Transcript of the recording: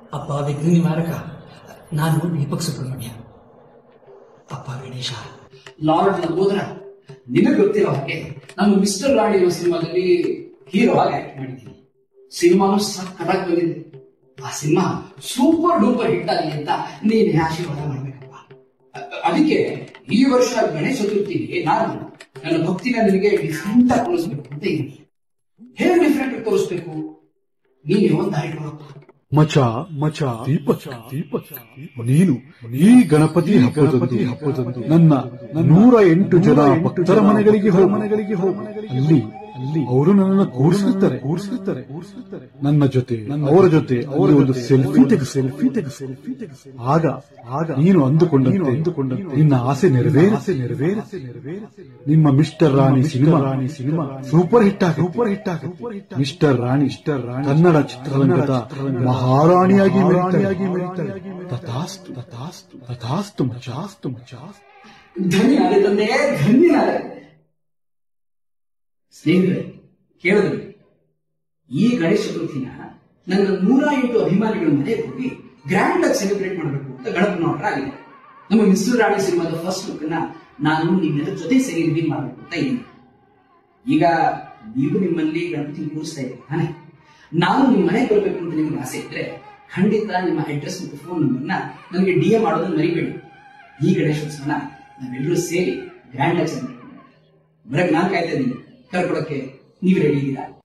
ಅಪ್ಪ ವಿಘ್ನ ನಿವಾರಕ ನಾನು ದೀಪಕ್ ಸುಬ್ರಹ್ಮಣ್ಯ ಅಪ್ಪ ಗಣೇಶ ಲಾರ್ಡ್ ಲಂಬೋದರ ನಿನಗೆ ಗೊತ್ತಿರೋ ಹಾಗೆ ನಾನು ಮಿಸ್ಟರ್ ರಾಣಿ ಅನ್ನೋ ಸಿನಿಮಾದಲ್ಲಿ ಹೀರೋ ಆಗಿ ಆಕ್ಟ್ ಮಾಡಿದ್ದೀನಿ ಸಿನಿಮಾನು ಸಕ್ಕತ್ತಾಗಿ ಬಂದಿದೆ ಆ ಸಿನಿಮಾ ಸೂಪರ್ ಡೂಪರ್ ಹಿಟ್ ಆಗಲಿ ಅಂತ ನೀನೇ ಆಶೀರ್ವಾದ ಮಾಡ್ಬೇಕಪ್ಪ ಅ- ಅದಕ್ಕೆ ಈ ವರ್ಷ ಗಣೇಶ ಚತುರ್ಥಿಗೆ ನಾನು ನನ್ನ ಭಕ್ತಿನ ನಿನಗೆ ಡಿಫ್ರೆಂಟ್ ಆಗಿ ತೋರಿಸ್ಬೇಕು ಅಂತ ಇದ್ದೀನಿ ಹೇಗೆ ಡಿಫ್ರೆಂಟ್ ಆಗಿ ತೋರಿಸ್ಬೇಕು ನೀನೇ ಒಂದು ದಾರಿ ಕೊಡಪ್ಪ ಮಚ ಮಚ ದೀಪಕ್ ದೀಪಕ್ ನೀನು ಈ ಗಣಪತಿ ಹಬ್ಬದಂದು ಹಬ್ಬದಂದು ನನ್ನ ನೂರ ಎಂಟು ಜನ ಭಕ್ತರ ಮನೆಗಳಿಗೆ ಹೋಗಿ ಮನೆಗಳಿಗೆ ಹೋಗಿ ಅಲ್ಲಿ ಅಲ್ಲಿ ಅವರು ನನ್ನನ್ನು ಕೂರಿಸುತ್ತಾರೆ ಕೂರಿಸುತ್ತಾರೆ ಕೂರಿಸುತ್ತಾರೆ ನನ್ನ ಜೊತೆ ಅವರ ಜೊತೆ ಅವರ ಒಂದು ಸೆಲ್ಫಿ ತೆಗೆ ಸೆಲ್ಫಿ ತೆಗೆ ಸೆಲ್ಫಿ ತೆಗೆ ಆಗ ಆಗ ನೀನು ಅಂದುಕೊಂಡ ನೀನು ಅಂದುಕೊಂಡ ನಿನ್ನ ಆಸೆ ನೆರವೇರಿಸಿ ನೆರವೇರಿಸಿ ನೆರವೇರಿಸಿ ನಿಮ್ಮ mister Rani cinema Rani cinema super hit ಆಗ ಸೂಪರ್ ಹಿಟ್ ಆಗ ಮಿಸ್ಟರ್ ರಾಣಿ ಮಿಸ್ಟರ್ ರಾಣಿ ಕನ್ನಡ ಚಿತ್ರರಂಗದ ಮಹಾರಾಣಿಯಾಗಿ ಮೆರಿತಾಗಿ ಮೆರಿತಾಳೆ ತಥಾಸ್ತು ತಥಾಸ್ತು ತಥಾಸ್ತು ಮಚಾಸ್ತು ಮಚಾಸ್ತು ಧನ್ಯನಾದೆ ತಂದೆ ಧನ್ಯನಾದೆ ಸ್ನೇಹಿತರೆ ಕೇಳಿದ್ರಿ ಈ ಗಣೇಶ ಚತುರ್ಥಿನ ನನ್ನ ನೂರ ಎಂಟು ಅಭಿಮಾನಿಗಳ ಮನೆಗೆ ಹೋಗಿ ಗ್ರ್ಯಾಂಡ್ ಆಗಿ ಸೆಲೆಬ್ರೇಟ್ ಮಾಡಬೇಕು ಅಂತ ಗಣಪನ ಆರ್ಡರ್ ಆಗಿದೆ ನಮ್ಮ ಮಿಸ್ಟರ್ ರಾಣಿ ಸಿನಿಮಾದ ಫಸ್ಟ್ ಲುಕ್ ನ ನಾನು ನಿಮ್ಮೆಲ್ಲ ಜೊತೆ ಸೇರಿ ರಿವೀಲ್ ಮಾಡಬೇಕು ಅಂತ ಇದ್ದೀನಿ ಈಗ ನೀವು ನಿಮ್ಮಲ್ಲಿ ಗಣಪತಿ ಕೂರಿಸ್ತಾ ಇದ್ದೀರಿ ತಾನೆ ನಾನು ನಿಮ್ಮ ಮನೆಗೆ ಬರಬೇಕು ಅಂತ ನಿಮ್ಗೆ ಆಸೆ ಇದ್ರೆ ಖಂಡಿತ ನಿಮ್ಮ ಅಡ್ರೆಸ್ ಮತ್ತು ಫೋನ್ ನಂಬರ್ನ ನನಗೆ ಡಿ ಎ ಮಾಡೋದನ್ನ ಮರಿಬೇಡಿ ಈ ಗಣೇಶೋತ್ಸವನ ನಾವೆಲ್ಲರೂ ಸೇರಿ ಗ್ರ್ಯಾಂಡ್ ಆಗಿ ಸೆಲೆಬ್ರೇಟ್ ಮಾಡೋಣ ಬರಕ್ ನಾನು ಕಾಯ್ತಾ ಇದ್ದೀನಿ ಕರ್ಕೊಡಕ್ಕೆ ನೀವು ರೆಡಿ ಇದ್ದೀರಾ